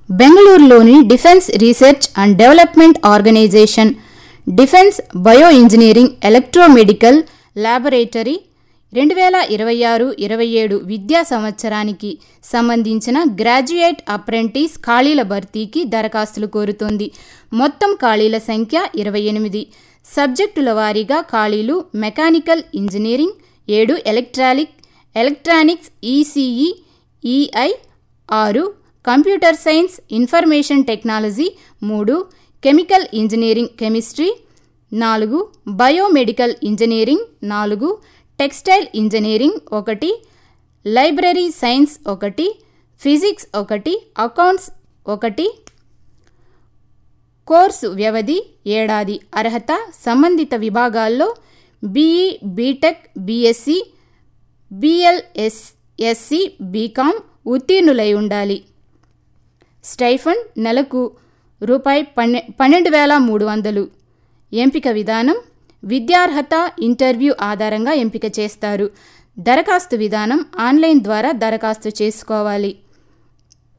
బెంగళూరులోని defence research and development organisation defence bio engineering electromedical laboratory రెండు వేల ఇరవై ఆరు ఇరవై ఏడు విద్యా సంవత్సరానికి సంబంధించిన గ్రాడ్యుయేట్ అప్రెంటిస్ ఖాళీల భర్తీకి దరఖాస్తులు కోరుతోంది మొత్తం ఖాళీల సంఖ్య ఇరవై ఎనిమిది సబ్జెక్టుల వారీగా ఖాళీలు మెకానికల్ ఇంజనీరింగ్ ఏడు ఎలక్ట్రానిక్ ఎలక్ట్రానిక్స్ ఈసీఈ ఈఐ ఆరు కంప్యూటర్ సైన్స్ ఇన్ఫర్మేషన్ టెక్నాలజీ మూడు కెమికల్ ఇంజనీరింగ్ కెమిస్ట్రీ నాలుగు బయోమెడికల్ ఇంజనీరింగ్ నాలుగు టెక్స్టైల్ ఇంజనీరింగ్ ఒకటి లైబ్రరీ సైన్స్ ఒకటి ఫిజిక్స్ ఒకటి అకౌంట్స్ ఒకటి కోర్సు వ్యవధి ఏడాది అర్హత సంబంధిత విభాగాల్లో BE BTech BSc BLS SC BCom ఉత్తీర్ణులై ఉండాలి స్టైఫండ్ నెలకు రూపాయి పన్నె పన్నెండు వేల మూడు వందలు ఎంపిక విధానం విద్యార్హత ఇంటర్వ్యూ ఆధారంగా ఎంపిక చేస్తారు దరఖాస్తు విధానం ఆన్లైన్ ద్వారా దరఖాస్తు చేసుకోవాలి